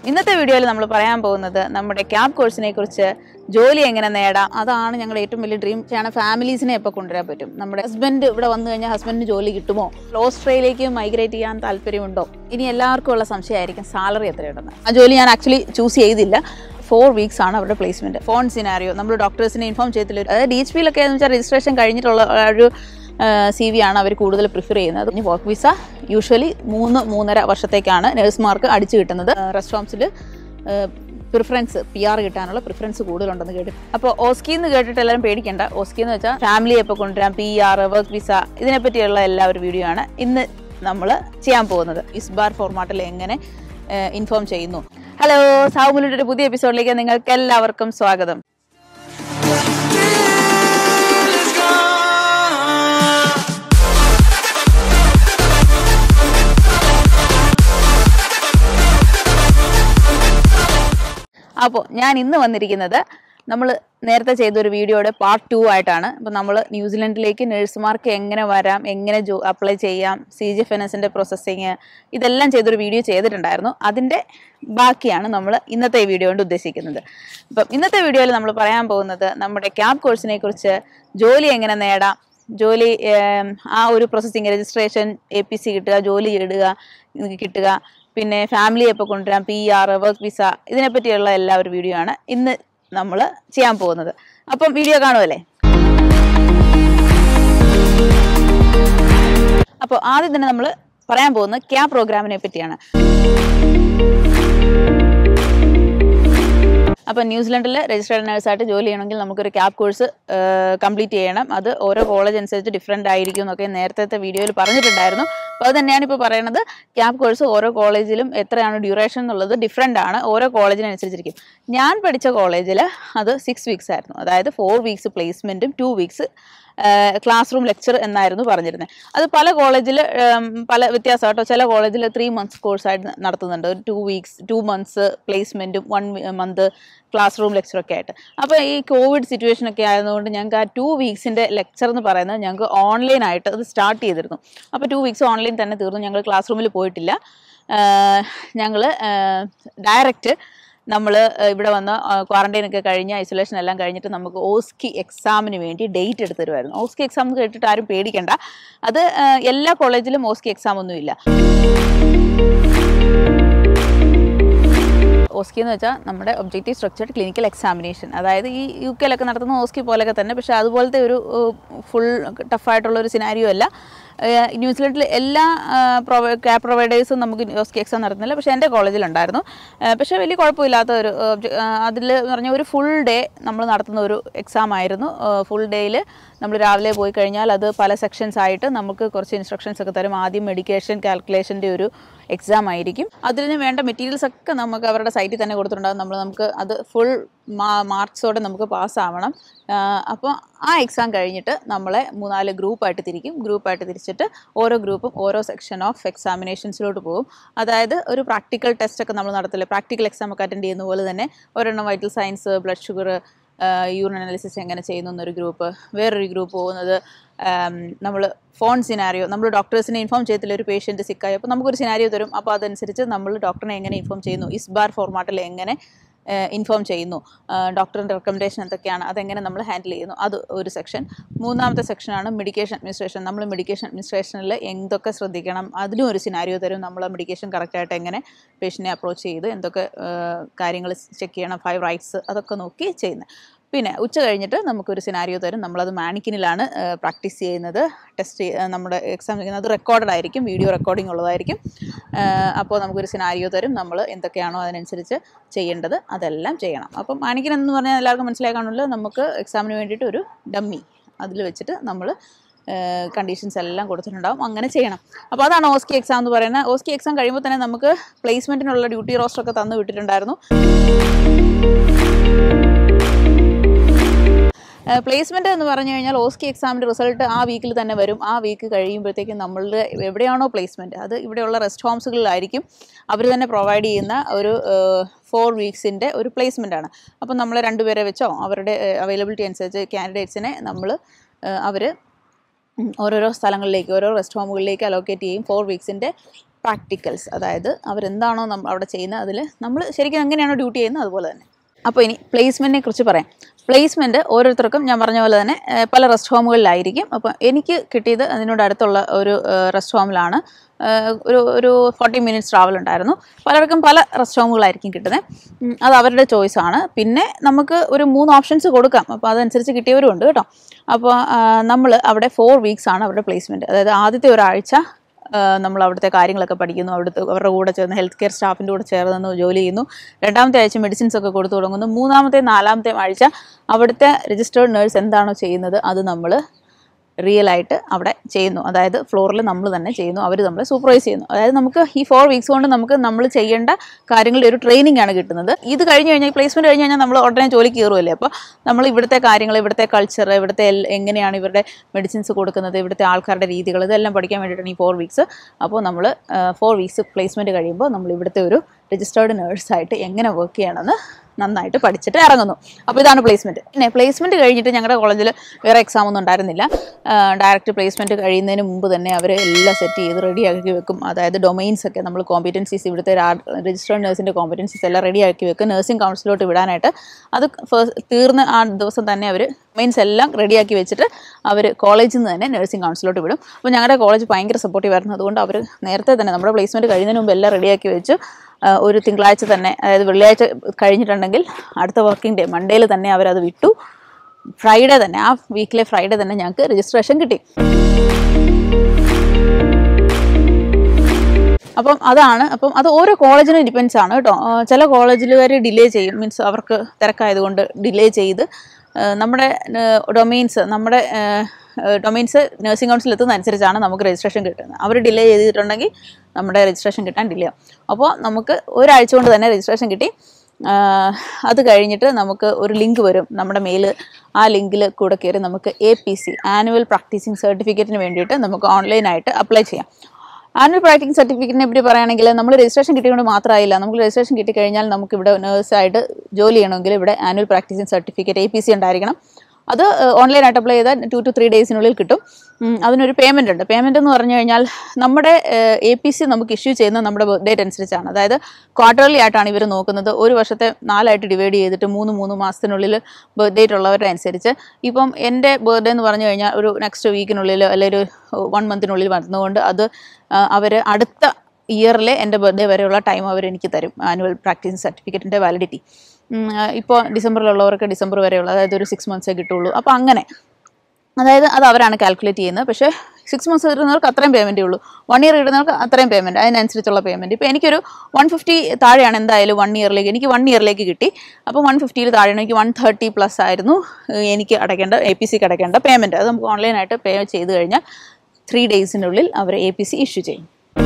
ഇന്നത്തെ വീഡിയോയിൽ നമ്മൾ പറയാൻ പോകുന്നത് നമ്മുടെ ക്യാബ് കോഴ്സിനെ കുറിച്ച് ജോലി എങ്ങനെ നേടാം അതാണ് ഞങ്ങളുടെ ഏറ്റവും വലിയ ഡ്രീം ആണ് ഫാമിലീസിനെ എപ്പോൾ കൊണ്ടുവരാൻ പറ്റും നമ്മുടെ ഹസ്ബൻഡ് ഇവിടെ വന്നു കഴിഞ്ഞാൽ ഹസ്ബൻഡിന് ജോലി കിട്ടുമോ ഓസ്ട്രേലിയയിലേക്ക് മൈഗ്രേറ്റ് ചെയ്യാൻ താല്പര്യമുണ്ടോ ഇനി എല്ലാവർക്കും ഉള്ള സംശയമായിരിക്കും സാലറി എത്രയുണ്ടെന്ന് ആ ജോലി ഞാൻ ആക്ച്വലി ചൂസ് ചെയ്തില്ല ഫോർ വീക്സ് ആണ് അവരുടെ പ്ലേസ്മെന്റ് ഫോൺ സിനാരിയോ നമ്മൾ ഡോക്ടേഴ്സിനെ ഇൻഫോം ചെയ്തില്ല അതായത് ഡി എച്ച് പിയിലൊക്കെ എന്ന് വെച്ചാൽ രജിസ്ട്രേഷൻ കഴിഞ്ഞിട്ടുള്ള ആ ഒരു സി വി ആണ് അവർ കൂടുതൽ പ്രിഫർ ചെയ്യുന്നത് ഇനി വർക്ക് വിസ യൂഷ്വലി മൂന്ന് മൂന്നര വർഷത്തേക്കാണ് നഴ്സുമാർക്ക് അടിച്ചു കിട്ടുന്നത് റെസ്റ്റോറൻസിൽ പ്രിഫറൻസ് പി ആർ കിട്ടാനുള്ള പ്രിഫറൻസ് കൂടുതലുണ്ടെന്ന് കേട്ടു അപ്പോൾ ഓസ്കി എന്ന് കേട്ടിട്ട് എല്ലാവരും പേടിക്കേണ്ട ഓസ്കി എന്ന് വെച്ചാൽ ഫാമിലി എപ്പോൾ കൊണ്ടുവരാം പി ആർ വർക്ക് വിസ ഇതിനെപ്പറ്റിയുള്ള എല്ലാ ഒരു വീഡിയോ ആണ് ഇന്ന് നമ്മൾ ചെയ്യാൻ പോകുന്നത് ഇസ്ബാർ ഫോർമാറ്റിൽ എങ്ങനെ ഇൻഫോം ചെയ്യുന്നു ഹലോ സാവുമുലിയുടെ ഒരു പുതിയ എപ്പിസോഡിലേക്ക് നിങ്ങൾക്ക് എല്ലാവർക്കും സ്വാഗതം അപ്പോൾ ഞാൻ ഇന്ന് വന്നിരിക്കുന്നത് നമ്മൾ നേരത്തെ ചെയ്ത ഒരു വീഡിയോയുടെ പാർട്ട് ടു ആയിട്ടാണ് അപ്പോൾ നമ്മൾ ന്യൂസിലൻഡിലേക്ക് നഴ്സുമാർക്ക് എങ്ങനെ വരാം എങ്ങനെ ജോ അപ്ലൈ ചെയ്യാം സി ജി എഫ് എൻ എസിൻ്റെ പ്രോസസ്സിങ് ഇതെല്ലാം ചെയ്തൊരു വീഡിയോ ചെയ്തിട്ടുണ്ടായിരുന്നു അതിൻ്റെ ബാക്കിയാണ് നമ്മൾ ഇന്നത്തെ വീഡിയോ കൊണ്ട് ഉദ്ദേശിക്കുന്നത് അപ്പം ഇന്നത്തെ വീഡിയോയിൽ നമ്മൾ പറയാൻ പോകുന്നത് നമ്മുടെ ക്യാബ് കോഴ്സിനെ കുറിച്ച് ജോലി എങ്ങനെ നേടാം ജോലി ഏം, ആ ഒരു processing registration A P C കിട്ടുക ജോലി ഇടുക ഇത് കിട്ടുക പിന്നെ ഫാമിലി എപ്പോൾ കൊണ്ടുവരാം പി ആർ വർക്ക് വിസ ഇതിനെപ്പറ്റിയുള്ള എല്ലാ ഒരു വീഡിയോ ആണ് ഇന്ന് നമ്മൾ ചെയ്യാൻ പോകുന്നത് അപ്പം വീഡിയോ കാണുമല്ലേ അപ്പോൾ ആദ്യം തന്നെ നമ്മൾ പറയാൻ പോകുന്നത് ക്യാബ് പ്രോഗ്രാമിനെ പറ്റിയാണ് അപ്പോൾ ന്യൂസിലൻഡിൽ രജിസ്റ്റേർഡ് നഴ്സായിട്ട് ജോലി ചെയ്യണമെങ്കിൽ നമുക്കൊരു ക്യാബ് കോഴ്സ് കംപ്ലീറ്റ് ചെയ്യണം അത് ഓരോ കോളേജ് അനുസരിച്ച് ഡിഫറെൻ്റ് ആയിരിക്കും എന്നൊക്കെ നേരത്തെ വീഡിയോയിൽ പറഞ്ഞിട്ടുണ്ടായിരുന്നു അപ്പോൾ അത് തന്നെയാണ് ഇപ്പോൾ പറയുന്നത് ക്യാബ് കോഴ്സ് ഓരോ കോളേജിലും എത്രയാണ് ഡ്യൂറേഷൻ എന്നുള്ളത് ഡിഫറെൻ്റ് ആണ് ഓരോ കോളേജിനനുസരിച്ചിരിക്കും ഞാൻ പഠിച്ച കോളേജിൽ അത് സിക്സ് വീക്സ് ആയിരുന്നു അതായത് ഫോർ വീക്സ് പ്ലേസ്മെൻറ്റും two weeks classroom lecture എന്നായിരുന്നു പറഞ്ഞിരുന്നത് അത് പല കോളേജിൽ പല വ്യത്യാസം കേട്ടോ ചില കോളേജിൽ ത്രീ മന്ത്സ് കോഴ്സായിട്ട് നടത്തുന്നുണ്ട് ടു വീക്സ് ടു മന്ത്സ് പ്ലേസ്മെൻറ്റും വൺ മന്ത് ക്ലാസ് റൂം ലെക്ചറൊക്കെ ആയിട്ട് അപ്പോൾ ഈ കോവിഡ് സിറ്റുവേഷൻ ഒക്കെ ആയതുകൊണ്ട് ഞങ്ങൾക്ക് ആ ടു വീക്സിൻ്റെ ലെക്ചർ എന്ന് പറയുന്നത് ഞങ്ങൾക്ക് ഓൺലൈനായിട്ട് അത് സ്റ്റാർട്ട് ചെയ്തിരുന്നു അപ്പോൾ ടു വീക്സ് ഓൺലൈൻ തന്നെ തീർന്നു ഞങ്ങൾ ക്ലാസ് റൂമിൽ പോയിട്ടില്ല ഞങ്ങൾ ഡയറക്റ്റ് നമ്മൾ ഇവിടെ വന്ന് ക്വാറന്റൈൻ ഒക്കെ കഴിഞ്ഞ് ഐസൊലേഷൻ എല്ലാം കഴിഞ്ഞിട്ട് നമുക്ക് ഓസ്കി എക്സാമിന് വേണ്ടി ഡേറ്റ് എടുത്ത് തരുമായിരുന്നു ഓസ്കി എക്സാം എന്ന് കേട്ടിട്ട് ആരും പേടിക്കണ്ട അത് ആ, എല്ലാ കോളേജിലും ഓസ്കി എക്സാം ഒന്നുമില്ല ഓസ്കി എന്ന് വെച്ചാൽ നമ്മുടെ ഒബ്ജക്റ്റീവ് സ്ട്രക്ചർഡ് ക്ലിനിക്കൽ എക്സാമിനേഷൻ അതായത് ഈ യു കെയിലൊക്കെ നടത്തുന്ന ഓസ്കി പോലെയൊക്കെ തന്നെ പക്ഷേ അതുപോലത്തെ ഒരു ഫുൾ ടഫായിട്ടുള്ള ഒരു സിനാരിയോ അല്ല ഏഹ് ന്യൂസിലൻഡിൽ എല്ലാ ക്യാബ് പ്രൊവൈഡേഴ്സും നമുക്ക് ഓസ്കി എക്സാം നടത്തുന്നില്ല പക്ഷേ എൻ്റെ കോളേജിലുണ്ടായിരുന്നു ഏഹ് പക്ഷേ വലിയ കുഴപ്പമില്ലാത്ത ഒരു അതിൽ പറഞ്ഞ ഒരു ഫുൾ ഡേ നമ്മൾ നടത്തുന്ന ഒരു എക്സാം ആയിരുന്നു ഫുൾ ഡേയിൽ നമ്മൾ രാവിലെ പോയി കഴിഞ്ഞാൽ അത് പല സെക്ഷൻസ് ആയിട്ട് നമുക്ക് കുറച്ച് ഇൻസ്ട്രക്ഷൻസ് ഒക്കെ തരും ആദ്യം മെഡിക്കേഷൻ കാൽക്കുലേഷൻ്റെ ഒരു എക്സാം ആയിരിക്കും അതിന് വേണ്ട മെറ്റീരിയൽസ് ഒക്കെ നമുക്ക് അവരുടെ സൈറ്റിൽ തന്നെ കൊടുത്തിട്ടുണ്ടാകും നമ്മൾ നമുക്ക് അത് ഫുൾ മാർക്സോടെ നമുക്ക് പാസ്സാവണം അപ്പോൾ ആ എക്സാം കഴിഞ്ഞിട്ട് നമ്മളെ മൂന്നാല് ഗ്രൂപ്പായിട്ട് തിരിക്കും ഗ്രൂപ്പായിട്ട് തിരിച്ചിട്ട് ഓരോ ഗ്രൂപ്പും ഓരോ സെക്ഷൻ ഓഫ് എക്സാമിനേഷൻസിലോട്ട് പോകും അതായത് ഒരു പ്രാക്ടിക്കൽ ടെസ്റ്റ് ഒക്കെ നമ്മൾ നടത്തില്ലേ പ്രാക്ടിക്കൽ എക്സാം ഒക്കെ അറ്റൻഡ് ചെയ്യുന്ന പോലെ തന്നെ ഒരെണ്ണം vital signs blood sugar urine analysis എങ്ങനെ ചെയ്യുന്നു എന്നൊരു ഗ്രൂപ്പ് വേറൊരു ഗ്രൂപ്പ് പോകുന്നത് നമ്മൾ ഫോൺ സിനാരിയോ നമ്മൾ ഡോക്ടേഴ്സിനെ ഇൻഫോം ചെയ്തില്ല ഒരു പേഷ്യൻറ്റ് സിക്കായി അപ്പോൾ നമുക്കൊരു സിനാരിയോ തരും അപ്പോൾ അതനുസരിച്ച് നമ്മൾ ഡോക്ടറിനെ എങ്ങനെ ഇൻഫോം ചെയ്യുന്നു ഇസ്ബാർ ഫോർമാറ്റിൽ എങ്ങനെ ഇൻഫോം ചെയ്യുന്നു ഡോക്ടറിൻ്റെ റെക്കമെൻഡേഷൻ എന്തൊക്കെയാണ് അതെങ്ങനെ നമ്മൾ ഹാൻഡിൽ ചെയ്യുന്നു അത് ഒരു സെക്ഷൻ മൂന്നാമത്തെ സെക്ഷനാണ് മെഡിക്കേഷൻ അഡ്മിനിസ്ട്രേഷൻ നമ്മൾ മെഡിക്കേഷൻ അഡ്മിനിസ്ട്രേഷനിൽ എന്തൊക്കെ ശ്രദ്ധിക്കണം അതിലും ഒരു സിനാരിയോ തരും നമ്മൾ മെഡിക്കേഷൻ കറക്റ്റായിട്ട് എങ്ങനെ പേഷ്യൻറ്റിനെ അപ്രോച്ച് ചെയ്ത് എന്തൊക്കെ കാര്യങ്ങൾ ചെക്ക് ചെയ്യണം ഫൈവ് റൈറ്റ്സ് അതൊക്കെ നോക്കി ചെയ്യുന്നത് പിന്നെ ഉച്ച കഴിഞ്ഞിട്ട് നമുക്കൊരു സിനാരിയോ തരും നമ്മളത് മാനിക്കിനിലാണ് പ്രാക്ടീസ് ചെയ്യുന്നത് ടെസ്റ്റ് നമ്മുടെ എക്സാം ചെയ്യുന്നത് അത് റെക്കോർഡഡ് ആയിരിക്കും വീഡിയോ റെക്കോർഡിംഗ് ഉള്ളതായിരിക്കും അപ്പോൾ നമുക്കൊരു സിനാരിയോ തരും നമ്മൾ എന്തൊക്കെയാണോ അതിനനുസരിച്ച് ചെയ്യേണ്ടത് അതെല്ലാം ചെയ്യണം അപ്പം മാനിക്കിൻ എന്ന് പറഞ്ഞാൽ എല്ലാവർക്കും മനസ്സിലായി കാണുമല്ലോ നമുക്ക് എക്സാമിന് വേണ്ടിയിട്ട് ഒരു ഡമ്മി അതിൽ വെച്ചിട്ട് നമ്മൾ കണ്ടീഷൻസ് എല്ലാം കൊടുത്തിട്ടുണ്ടാവും അങ്ങനെ ചെയ്യണം അപ്പോൾ അതാണ് ഓസ്കി എക്സാം എന്ന് പറയുന്നത് ഓസ്കി എക്സാം കഴിയുമ്പോൾ തന്നെ നമുക്ക് പ്ലേസ്മെൻറ്റിനുള്ള ഡ്യൂട്ടി റോസ്റ്റർ ഒക്കെ തന്നു വിട്ടിട്ടുണ്ടായിരുന്നു പ്ലേസ്മെന്റ് എന്ന് പറഞ്ഞു കഴിഞ്ഞാൽ ഓസ്കി എക്സാമിൻ്റെ റിസൾട്ട് ആ വീക്കിൽ തന്നെ വരും ആ വീക്ക് കഴിയുമ്പോഴത്തേക്കും നമ്മളുടെ എവിടെയാണോ പ്ലേസ്മെൻറ്റ് അത് ഇവിടെയുള്ള റെസ്റ്റ് ഹോംസുകളിലായിരിക്കും അവർ തന്നെ പ്രൊവൈഡ് ചെയ്യുന്ന ഒരു ഫോർ വീക്സിൻ്റെ ഒരു പ്ലേസ്മെൻ്റ് ആണ് അപ്പം നമ്മൾ രണ്ടുപേരെ വെച്ചോ അവരുടെ അവൈലബിലിറ്റി അനുസരിച്ച് കാൻഡിഡേറ്റ്സിനെ നമ്മൾ അവർ ഓരോരോ സ്ഥലങ്ങളിലേക്ക് ഓരോ റെസ്റ്റ് ഹോമുകളിലേക്ക് അലോക്കേറ്റ് ചെയ്യും ഫോർ വീക്സിൻ്റെ പ്രാക്ടിക്കൽസ് അതായത് അവരെന്താണോ നമ്മൾ അവിടെ ചെയ്യുന്നത് അതിൽ നമ്മൾ ശരിക്കും എങ്ങനെയാണോ ഡ്യൂട്ടി ചെയ്യുന്നത് അതുപോലെ തന്നെ അപ്പോൾ ഇനി പ്ലേസ്മെൻറ്റിനെ കുറിച്ച് പറയാം പ്ലേസ്മെൻറ്റ് ഓരോരുത്തർക്കും ഞാൻ പറഞ്ഞ പോലെ തന്നെ ഏഹ്, പല റെസ്റ്റ് ഹോമുകളിലായിരിക്കും അപ്പോൾ എനിക്ക് കിട്ടിയത് അതിനോട് അടുത്തുള്ള ഒരു റെസ്റ്റ് ഹോമിലാണ് ഏഹ്, ഒരു ഒരു ഫോർട്ടി മിനിറ്റ്സ് ട്രാവൽ ഉണ്ടായിരുന്നു പലർക്കും പല റെസ്റ്റ് ഹോമുകളായിരിക്കും കിട്ടുന്നത് ഉം, അത് അവരുടെ ചോയ്സാണ് പിന്നെ നമുക്ക് ഒരു മൂന്ന് ഓപ്ഷൻസ് കൊടുക്കാം അപ്പോൾ അതനുസരിച്ച് കിട്ടിയവരും ഉണ്ട് കേട്ടോ അപ്പോൾ നമ്മൾ അവിടെ ഫോർ വീക്സ് ആണ് അവരുടെ പ്ലേസ്മെൻറ്റ് അതായത് ആദ്യത്തെ ഒരാഴ്ച നമ്മൾ അവിടുത്തെ കാര്യങ്ങളൊക്കെ പഠിക്കുന്നു അവിടുത്തെ അവരുടെ കൂടെ ചേർന്ന് ഹെൽത്ത് കെയർ സ്റ്റാഫിൻ്റെ കൂടെ ചേർന്ന് ജോലി ചെയ്യുന്നു രണ്ടാമത്തെ ആഴ്ച മെഡിസിൻസ് ഒക്കെ കൊടുത്തു തുടങ്ങുന്നു മൂന്നാമത്തെ നാലാമത്തെ ആഴ്ച അവിടുത്തെ രജിസ്റ്റേർഡ് നേഴ്സ് എന്താണോ ചെയ്യുന്നത് അത് നമ്മൾ റിയൽ ആയിട്ട് അവിടെ ചെയ്യുന്നു അതായത് ഫ്ലോറിൽ നമ്മൾ തന്നെ ചെയ്യുന്നു അവർ നമ്മളെ സൂപ്പർവൈസ് ചെയ്യുന്നു അതായത് നമുക്ക് ഈ ഫോർ വീക്സ് കൊണ്ട് നമുക്ക് നമ്മൾ ചെയ്യേണ്ട കാര്യങ്ങളുടെ ഒരു ട്രെയിനിങ് ആണ് കിട്ടുന്നത് ഇത് കഴിഞ്ഞ് കഴിഞ്ഞാൽ പ്ലേസ്മെന്റ് കഴിഞ്ഞ് കഴിഞ്ഞാൽ നമ്മൾ ഉടനെ ജോലിക്ക് കയറുമല്ലേ അപ്പോൾ നമ്മൾ ഇവിടുത്തെ കാര്യങ്ങൾ ഇവിടുത്തെ കൾച്ചർ ഇവിടുത്തെ എൽ- എങ്ങനെയാണ് ഇവരുടെ മെഡിസിൻസ് കൊടുക്കുന്നത് ഇവിടുത്തെ ആൾക്കാരുടെ രീതികൾ ഇതെല്ലാം പഠിക്കാൻ വേണ്ടിയിട്ടാണ് ഈ ഫോർ വീക്സ് അപ്പോൾ നമ്മൾ ഫോർ വീക്സ് പ്ലേസ്മെന്റ് കഴിയുമ്പോൾ നമ്മൾ ഇവിടുത്തെ ഒരു രജിസ്റ്റേർഡ് നേഴ്സായിട്ട് എങ്ങനെ വർക്ക് ചെയ്യണമെന്ന് നന്നായിട്ട് പഠിച്ചിട്ട് ഇറങ്ങുന്നു അപ്പോൾ ഇതാണ് പ്ലേസ്മെൻറ്റ് പിന്നെ പ്ലേസ്മെൻറ്റ് കഴിഞ്ഞിട്ട് ഞങ്ങളുടെ കോളേജിൽ വേറെ എക്സാം ഒന്നും ഉണ്ടായിരുന്നില്ല ഡയറക്റ്റ് പ്ലേസ്മെൻറ്റ് കഴിയുന്നതിന് മുമ്പ് തന്നെ അവർ എല്ലാം സെറ്റ് ചെയ്ത് റെഡിയാക്കി വെക്കും അതായത് ഡൊമൈൻസ് ഒക്കെ നമ്മൾ കോമ്പറ്റൻസീസ് ഇവിടുത്തെ രജിസ്റ്റേർഡ് നഴ്സിൻ്റെ കോമ്പറ്റൻസീസ് എല്ലാം റെഡിയാക്കി വെക്കും നഴ്സിംഗ് കൗൺസിലോട്ട് വിടാനായിട്ട് അത് ഫസ്റ്റ് തീർന്ന ആ ദിവസം തന്നെ അവർ ഡൊമൈൻസ് എല്ലാം റെഡിയാക്കി വെച്ചിട്ട് അവർ കോളേജിൽ നിന്ന് തന്നെ നഴ്സിംഗ് കൗൺസിലോട്ട് വിടും അപ്പോൾ ഞങ്ങളുടെ കോളേജ് ഭയങ്കര സപ്പോർട്ടീവ് ആയിരുന്നു അതുകൊണ്ട് അവർ നേരത്തെ തന്നെ നമ്മുടെ പ്ലേസ്മെൻറ്റ് കഴിയുന്നതിന് മുമ്പ് എല്ലാം റെഡിയാക്കി വെച്ചു ആ, ഒരു തിങ്കളാഴ്ച തന്നെ അതായത് വെള്ളിയാഴ്ച കഴിഞ്ഞിട്ടുണ്ടെങ്കിൽ അടുത്ത വർക്കിംഗ് ഡേ മൺഡേയിൽ തന്നെ അവരത് വിട്ടു ഫ്രൈഡേ തന്നെ ആ വീക്കിലെ ഫ്രൈഡേ തന്നെ ഞങ്ങൾക്ക് രജിസ്ട്രേഷൻ കിട്ടി അപ്പം അതാണ് അപ്പം അത് ഓരോ കോളേജിനും ഡിപ്പെൻസ് ആണ് കേട്ടോ ആ, ചില കോളേജിലുകാർ ഡിലേ ചെയ്യും മീൻസ് അവർക്ക് തിരക്കായതുകൊണ്ട് ഡിലേ ചെയ്ത് ആ, നമ്മുടെ ഡൊമൈൻസ് നമ്മുടെ ഡൊമൈൻസ് നഴ്സിംഗ് കൗൺസിൽ എത്തുന്ന അനുസരിച്ചാണ് നമുക്ക് രജിസ്ട്രേഷൻ കിട്ടുന്നത് അവർ ഡിലേ ചെയ്തിട്ടുണ്ടെങ്കിൽ നമ്മുടെ രജിസ്ട്രേഷൻ കിട്ടാൻ ഡിലേ ആവും അപ്പോൾ നമുക്ക് ഒരാഴ്ച കൊണ്ട് തന്നെ രജിസ്ട്രേഷൻ കിട്ടി ആ, അത് കഴിഞ്ഞിട്ട് നമുക്ക് ഒരു ലിങ്ക് വരും നമ്മുടെ മെയിൽ ആ ലിങ്കിൽ കൂടെ കയറി നമുക്ക് A P C annual practising സർട്ടിഫിക്കറ്റിന് വേണ്ടിയിട്ട് നമുക്ക് ഓൺലൈനായിട്ട് അപ്ലൈ ചെയ്യാം ആനുവൽ പ്രാക്ടീസിങ് സർട്ടിഫിക്കറ്റിനെ പറ്റി പറയുകയാണെങ്കിൽ നമ്മൾ രജിസ്ട്രേഷൻ കിട്ടിയതുകൊണ്ട് മാത്രമായില്ല നമുക്ക് രജിസ്ട്രേഷൻ കിട്ടിക്കഴിഞ്ഞാൽ നമുക്ക് ഇവിടെ നേഴ്സായിട്ട് ജോലി ചെയ്യണമെങ്കിൽ ഇവിടെ annual practising certificate A P C ഉണ്ടായിരിക്കണം അത് ഓൺലൈനായിട്ട് അപ്ലൈ ചെയ്താൽ ടു ടു ത്രീ ഡേയ്സിനുള്ളിൽ കിട്ടും ഉം, അതിനൊരു പേയ്മെൻ്റ് ഉണ്ട് പേയ്മെൻ്റ് എന്ന് പറഞ്ഞു കഴിഞ്ഞാൽ നമ്മുടെ എ പി സി നമുക്ക് ഇഷ്യൂ ചെയ്യുന്നത് നമ്മുടെ ഡേറ്റ് അനുസരിച്ചാണ് അതായത് ക്വാർട്ടർലി ആയിട്ടാണ് ഇവർ നോക്കുന്നത് ഒരു വർഷത്തെ നാലായിട്ട് ഡിവൈഡ് ചെയ്തിട്ട് മൂന്ന് മൂന്ന് മാസത്തിനുള്ളിൽ ഡേറ്റ് ഉള്ളവരുടെ അനുസരിച്ച് ഇപ്പം എൻ്റെ ബർത്ത്ഡേ എന്ന് പറഞ്ഞു കഴിഞ്ഞാൽ ഒരു നെക്സ്റ്റ് വീക്കിനുള്ളിൽ അല്ലെങ്കിൽ ഒരു വൺ മന്തിനുള്ളിൽ വരുന്നതുകൊണ്ട് അത് അവർ അടുത്ത ഇയറിലെ എൻ്റെ ബർത്ത്ഡേ വരെയുള്ള ടൈം അവർ എനിക്ക് തരും ആനുവൽ പ്രാക്ടീസ് സർട്ടിഫിക്കറ്റിൻ്റെ വാലിഡിറ്റി ഇപ്പോൾ ഡിസംബറിലുള്ളവർക്ക് ഡിസംബർ വരെയുള്ള അതായത് ഒരു സിക്സ് മന്ത്സേ കിട്ടുള്ളൂ അപ്പോൾ അങ്ങനെ അതായത് അത് അവരാണ് കാൽക്കുലേറ്റ് ചെയ്യുന്നത് പക്ഷേ സിക്സ് മന്ത്സ് ഇടുന്നവർക്ക് അത്രയും പേയ്മെൻറ്റേ ഉള്ളൂ വൺ ഇയർ ഇടുന്നവർക്ക് അത്രയും പേയ്മെൻറ്റ് അതിനനുസരിച്ചുള്ള പേയ്മെൻറ്റ് ഇപ്പോൾ എനിക്കൊരു വൺ ഫിഫ്റ്റി താഴെയാണ് എന്തായാലും വൺ ഇയറിലേക്ക് എനിക്ക് വൺ ഇയറിലേക്ക് കിട്ടി അപ്പോൾ വൺ ഫിഫ്റ്റിയിൽ താഴെയാണ് എനിക്ക് വൺ തേർട്ടി പ്ലസ് ആയിരുന്നു ഏഹ് എനിക്ക് അടയ്ക്കേണ്ട എ പി സിക്ക് അടയ്ക്കേണ്ട പേയ്മെൻറ്റ് അത് നമുക്ക് ഓൺലൈനായിട്ട് പേ ചെയ്ത് കഴിഞ്ഞാൽ ത്രീ ഡേയ്സിനുള്ളിൽ അവർ എ പി സി ഇഷ്യൂ ചെയ്യും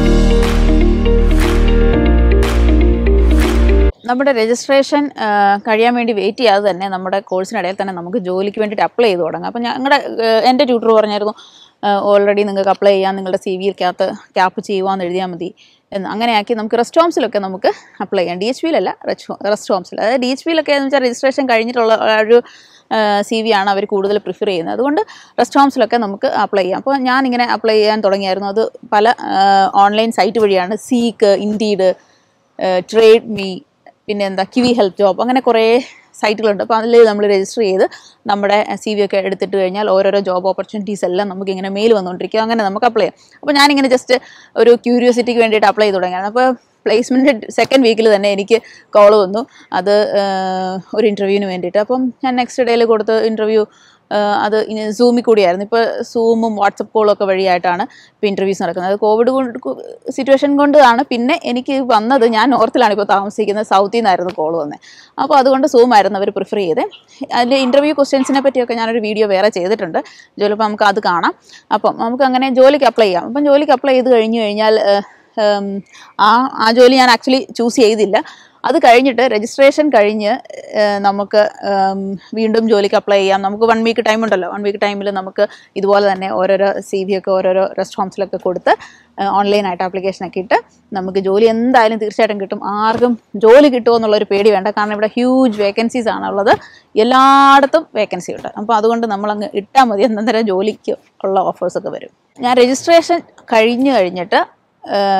നമ്മുടെ രജിസ്ട്രേഷൻ കഴിയാൻ വേണ്ടി വെയിറ്റ് ചെയ്യാതെ തന്നെ നമ്മുടെ കോഴ്സിനിടയിൽ തന്നെ നമുക്ക് ജോലിക്ക് വേണ്ടിയിട്ട് അപ്ലൈ ചെയ്ത് തുടങ്ങാം അപ്പോൾ ഞങ്ങളുടെ എൻ്റെ ട്യൂട്ടർ പറഞ്ഞായിരുന്നു ഓൾറെഡി നിങ്ങൾക്ക് അപ്ലൈ ചെയ്യാൻ നിങ്ങളുടെ സി വിയിൽക്കകത്ത് ക്യാപ്പ് ചെയ്യുവാന്ന് എഴുതിയാൽ മതി എന്ന് അങ്ങനെയാക്കി നമുക്ക് റെസ്റ്റ് ഹോംസിലൊക്കെ നമുക്ക് അപ്ലൈ ചെയ്യാം ഡി എച്ച് പിയിലല്ല റെസ്റ്റ് ഹോംസിൽ അതായത് ഡി എച്ച് പിയിലൊക്കെ എന്ന് വെച്ചാൽ രജിസ്ട്രേഷൻ കഴിഞ്ഞിട്ടുള്ള ആ ഒരു സി വി ആണ് അവർ കൂടുതൽ പ്രിഫർ ചെയ്യുന്നത് അതുകൊണ്ട് റെസ്റ്റ് ഹോംസിലൊക്കെ നമുക്ക് അപ്ലൈ ചെയ്യാം അപ്പോൾ ഞാനിങ്ങനെ അപ്ലൈ ചെയ്യാൻ തുടങ്ങിയായിരുന്നു അത് പല ഓൺലൈൻ സൈറ്റ് വഴിയാണ് സീക്ക് ഇൻഡീഡ് ട്രേഡ് മീ പിന്നെ എന്താ കിവി ഹെൽത്ത് ജോബ് അങ്ങനെ കുറേ സൈറ്റുകളുണ്ട് അപ്പോൾ അതിൽ നമ്മൾ രജിസ്റ്റർ ചെയ്ത് നമ്മുടെ സി വി ഒക്കെ എടുത്തിട്ട് കഴിഞ്ഞാൽ ഓരോരോ ജോബ് ഓപ്പർച്യൂണിറ്റീസ് എല്ലാം നമുക്ക് ഇങ്ങനെ മെയിൽ വന്നുകൊണ്ടിരിക്കും അങ്ങനെ നമുക്ക് അപ്ലൈ ചെയ്യാം അപ്പോൾ ഞാനിങ്ങനെ ജസ്റ്റ് ഒരു ക്യൂരിയോസിറ്റിക്ക് വേണ്ടിയിട്ട് അപ്ലൈ ചെയ്ത് തുടങ്ങിയാണ് അപ്പോൾ പ്ലേസ്മെൻറ്റ് സെക്കൻഡ് വീക്കിൽ തന്നെ എനിക്ക് കോൾ വന്നു അത് ആഹ്, ഒരു ഇൻ്റർവ്യൂവിന് വേണ്ടിയിട്ട് അപ്പം ഞാൻ നെക്സ്റ്റ് ഡേയിൽ കൊടുത്ത ഇൻ്റർവ്യൂ അത് സൂമിൽ കൂടിയായിരുന്നു ഇപ്പോൾ സൂമും വാട്സപ്പ് കോളും ഒക്കെ വഴിയായിട്ടാണ് ഇപ്പോൾ ഇൻ്റർവ്യൂസ് നടക്കുന്നത് അത് കോവിഡ് കൊണ്ട് സിറ്റുവേഷൻ കൊണ്ടാണ് പിന്നെ എനിക്ക് വന്നത് ഞാൻ നോർത്തിലാണ് ഇപ്പോൾ താമസിക്കുന്നത് സൗത്തിൽ നിന്നായിരുന്നു കോൾ വന്നത് അപ്പോൾ അതുകൊണ്ട് സൂം ആയിരുന്നു അവർ പ്രിഫർ ചെയ്തത് അതിൽ ഇൻ്റർവ്യൂ ക്വസ്റ്റ്യൻസിനെ പറ്റിയൊക്കെ ഞാനൊരു വീഡിയോ വേറെ ചെയ്തിട്ടുണ്ട് ജോലിപ്പോൾ നമുക്ക് അത് കാണാം അപ്പം നമുക്ക് അങ്ങനെ ജോലിക്ക് അപ്ലൈ ചെയ്യാം അപ്പം ജോലിക്ക് അപ്ലൈ ചെയ്ത് കഴിഞ്ഞ് കഴിഞ്ഞാൽ ഏഹ്, ഉം, ആ ആ ജോലി ഞാൻ ആക്ച്വലി ചൂസ് ചെയ്തില്ല അത് കഴിഞ്ഞിട്ട് രജിസ്ട്രേഷൻ കഴിഞ്ഞ് ഏഹ്, നമുക്ക് ഉം, വീണ്ടും ജോലിക്ക് അപ്ലൈ ചെയ്യാം നമുക്ക് വൺ വീക്ക് ടൈം ഉണ്ടല്ലോ വൺ വീക്ക് ടൈമിൽ നമുക്ക് ഇതുപോലെ തന്നെ ഓരോരോ സി വി ഒക്കെ ഓരോരോ റെസ്റ്റ് ഹോംസിലൊക്കെ കൊടുത്ത് ഓൺലൈനായിട്ട് ആപ്ലിക്കേഷനൊക്കെ ഇട്ട് നമുക്ക് ജോലി എന്തായാലും തീർച്ചയായിട്ടും കിട്ടും ആർക്കും ജോലി കിട്ടുമോ എന്നുള്ളൊരു പേടി വേണ്ട കാരണം ഇവിടെ ഹ്യൂജ് വേക്കൻസീസ് ആണുള്ളത് എല്ലായിടത്തും വേക്കൻസി ഉണ്ട് അപ്പോൾ അതുകൊണ്ട് നമ്മളങ്ങ് ഇട്ടാൽ മതി അന്നേരം ജോലിക്ക് ഉള്ള ഓഫേഴ്സൊക്കെ വരും ഞാൻ രജിസ്ട്രേഷൻ കഴിഞ്ഞ് കഴിഞ്ഞിട്ട്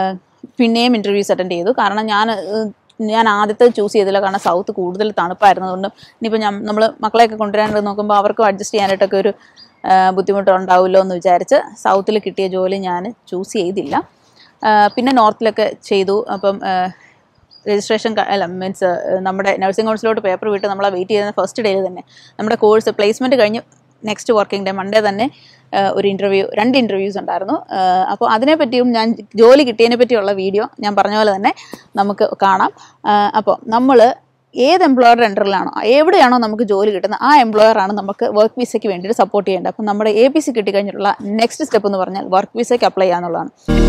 പിന്നെയും ഇൻ്റർവ്യൂസ് അറ്റൻഡ് ചെയ്തു കാരണം ഞാൻ ഏഹ്, ഞാൻ ആദ്യത്തെ ചൂസ് ചെയ്തില്ല കാരണം സൗത്ത് കൂടുതൽ തണുപ്പായിരുന്നതുകൊണ്ട് ഇനിയിപ്പോൾ ഞാൻ നമ്മൾ മക്കളെയൊക്കെ കൊണ്ടുവരാനായിട്ട് നോക്കുമ്പോൾ അവർക്കും അഡ്ജസ്റ്റ് ചെയ്യാനായിട്ടൊക്കെ ഒരു ഏഹ്, ബുദ്ധിമുട്ടുണ്ടാവുമല്ലോ എന്ന് വിചാരിച്ച് സൗത്തിൽ കിട്ടിയ ജോലി ഞാൻ ചൂസ് ചെയ്തില്ല ഏഹ്, പിന്നെ നോർത്തിലൊക്കെ ചെയ്തു അപ്പം രജിസ്ട്രേഷൻ അല്ല മീൻസ് നമ്മുടെ നഴ്സിംഗ് കൗൺസിലോട്ട് പേപ്പർ വിട്ട് നമ്മളെ വെയിറ്റ് ചെയ്യുന്ന ഫസ്റ്റ് ഡേയിൽ തന്നെ നമ്മുടെ കോഴ്സ് പ്ലേസ്മെൻറ്റ് കഴിഞ്ഞ് നെക്സ്റ്റ് വർക്കിംഗ് ഡേ മൺഡേ തന്നെ ആ, ഒരു ഇൻ്റർവ്യൂ രണ്ട് ഇൻ്റർവ്യൂസ് ഉണ്ടായിരുന്നു അപ്പോൾ അതിനെപ്പറ്റിയും ഞാൻ ജോലി കിട്ടിയതിനെ പറ്റിയുള്ള വീഡിയോ ഞാൻ പറഞ്ഞ പോലെ തന്നെ നമുക്ക് കാണാം അപ്പോൾ നമ്മൾ ഏത് എംപ്ലോയറുടെ അണ്ടറിലാണോ എവിടെയാണോ നമുക്ക് ജോലി കിട്ടുന്നത് ആ എംപ്ലോയറാണ് നമുക്ക് വർക്ക് വിസയ്ക്ക് വേണ്ടിയിട്ട് സപ്പോർട്ട് ചെയ്യേണ്ടത് അപ്പം നമ്മുടെ എ പി സി കിട്ടിക്കഴിഞ്ഞിട്ടുള്ള നെക്സ്റ്റ് സ്റ്റെപ്പ് എന്ന് പറഞ്ഞാൽ വർക്ക് വിസയ്ക്ക് അപ്ലൈ ചെയ്യാന്നുള്ളതാണ്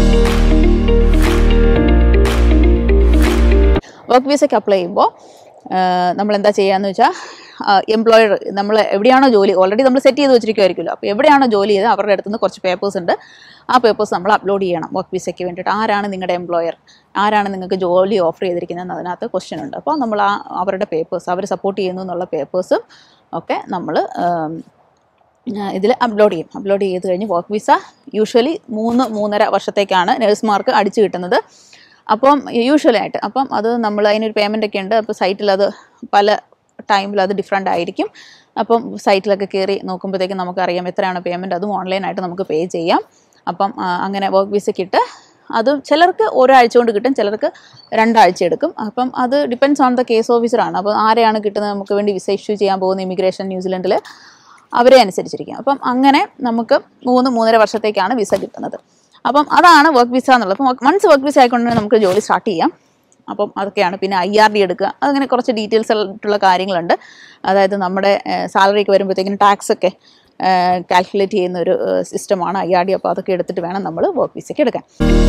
വർക്ക് വിസയ്ക്ക് അപ്ലൈ ചെയ്യുമ്പോൾ നമ്മൾ എന്താ ചെയ്യാന്ന് വെച്ചാൽ എംപ്ലോയർ നമ്മൾ എവിടെയാണോ ജോലി ഓൾറെഡി നമ്മൾ സെറ്റ് ചെയ്ത് വെച്ചിരിക്കുമായിരിക്കുമല്ലോ അപ്പോൾ എവിടെയാണോ ജോലി ചെയ്ത് അവരുടെ അടുത്ത് നിന്ന് കുറച്ച് പേപ്പേഴ്സ് ഉണ്ട് ആ പേപ്പേഴ്സ് നമ്മൾ അപ്ലോഡ് ചെയ്യണം വർക്ക് വിസയ്ക്ക് വേണ്ടിയിട്ട് ആരാണ് നിങ്ങളുടെ എംപ്ലോയർ ആരാണ് നിങ്ങൾക്ക് ജോലി ഓഫർ ചെയ്തിരിക്കുന്നതെന്ന് അതിനകത്ത് ക്വസ്റ്റ്യൻ ഉണ്ട് അപ്പോൾ നമ്മൾ ആ അവരുടെ പേപ്പേഴ്സ് അവർ സപ്പോർട്ട് ചെയ്യുന്നു എന്നുള്ള പേപ്പേഴ്സും ഒക്കെ നമ്മൾ ഇതിൽ അപ്ലോഡ് ചെയ്യും അപ്ലോഡ് ചെയ്ത് കഴിഞ്ഞ് വർക്ക് വിസ യൂഷ്വലി മൂന്ന് മൂന്നര വർഷത്തേക്കാണ് നഴ്സുമാർക്ക് അടിച്ചു കിട്ടുന്നത് അപ്പം യൂഷ്വലി ആയിട്ട് അപ്പം അത് നമ്മൾ അതിനൊരു പേയ്മെൻ്റ് ഒക്കെ ഉണ്ട് അപ്പോൾ സൈറ്റിൽ അത് പല ടൈമിൽ അത് ഡിഫറെൻ്റ് ആയിരിക്കും അപ്പം സൈറ്റിലൊക്കെ കയറി നോക്കുമ്പോഴത്തേക്കും നമുക്കറിയാം എത്രയാണ് പേയ്മെൻറ്റ് അതും ഓൺലൈനായിട്ട് നമുക്ക് പേ ചെയ്യാം അപ്പം ആ, അങ്ങനെ വർക്ക് വിസയ്ക്കിട്ട് അത് ചിലർക്ക് ഒരാഴ്ച കൊണ്ട് കിട്ടും ചിലർക്ക് രണ്ടാഴ്ച എടുക്കും അപ്പം അത് ഡിപ്പെൻസ് ഓൺ ദ കേസ് ഓഫീസറാണ് അപ്പോൾ ആരെയാണ് കിട്ടുന്നത് നമുക്ക് വേണ്ടി വിസ ഇഷ്യൂ ചെയ്യാൻ പോകുന്ന ഇമിഗ്രേഷൻ ന്യൂസിലൻഡിൽ അവരെ അനുസരിച്ചിരിക്കും അപ്പം അങ്ങനെ നമുക്ക് മൂന്ന് മൂന്നര വർഷത്തേക്കാണ് വിസ കിട്ടുന്നത് അപ്പം അതാണ് വർക്ക് വിസ എന്നുള്ളത് അപ്പം വൺസ് വർക്ക് വിസ ആയിക്കൊണ്ട് തന്നെ നമുക്ക് ജോലി സ്റ്റാർട്ട് ചെയ്യാം അപ്പം അതൊക്കെയാണ് പിന്നെ ഐ ആർ ഡി എടുക്കുക അതങ്ങനെ കുറച്ച് ഡീറ്റെയിൽസ് ആയിട്ടുള്ള കാര്യങ്ങളുണ്ട് അതായത് നമ്മുടെ സാലറി ഒക്കെ വരുമ്പോഴത്തേക്കിനും ടാക്സ് ഒക്കെ കാൽക്കുലേറ്റ് ചെയ്യുന്ന ഒരു സിസ്റ്റമാണ് ഐ ആർ ഡി അപ്പോൾ അതൊക്കെ എടുത്തിട്ട് വേണം നമ്മൾ വർക്ക് വിസയ്ക്ക് എടുക്കാൻ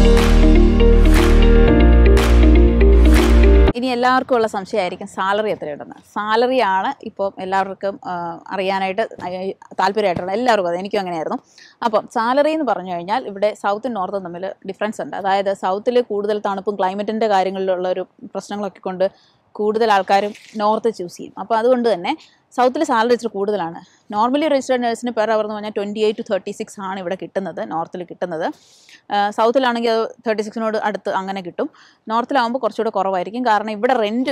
ഇനി എല്ലാവർക്കും ഉള്ള സംശയമായിരിക്കും സാലറി എത്രയുണ്ടെന്ന് സാലറിയാണ് ഇപ്പോൾ എല്ലാവർക്കും ആ, അറിയാനായിട്ട് അയ- താല്പര്യമായിട്ടുള്ള എല്ലാവർക്കും അത് എനിക്കും അങ്ങനെയായിരുന്നു അപ്പം സാലറി എന്ന് പറഞ്ഞു കഴിഞ്ഞാൽ ഇവിടെ സൗത്തും നോർത്തും തമ്മിൽ ഡിഫറൻസ് ഉണ്ട് അതായത് സൗത്തിൽ കൂടുതൽ തണുപ്പും ക്ലൈമറ്റിൻ്റെ കാര്യങ്ങളിലുള്ള ഒരു പ്രശ്നങ്ങളൊക്കെ കൊണ്ട് കൂടുതൽ ആൾക്കാരും നോർത്ത് ചൂസ് ചെയ്യും അപ്പോൾ അതുകൊണ്ട് തന്നെ സൗത്തിൽ സാലറി ഇച്ചിരി കൂടുതലാണ് നോർമലി രജിസ്റ്റേർഡ് നഴ്സിന് പെർ അവർ എന്ന് പറഞ്ഞാൽ twenty eight to thirty six ആണ് ഇവിടെ കിട്ടുന്നത് നോർത്തിൽ കിട്ടുന്നത് സൗത്തിലാണെങ്കിൽ അത് തേർട്ടി സിക്സിനോട് അടുത്ത് അങ്ങനെ കിട്ടും നോർത്തിലാകുമ്പോൾ കുറച്ചുകൂടെ കുറവായിരിക്കും കാരണം ഇവിടെ റെൻറ്റ്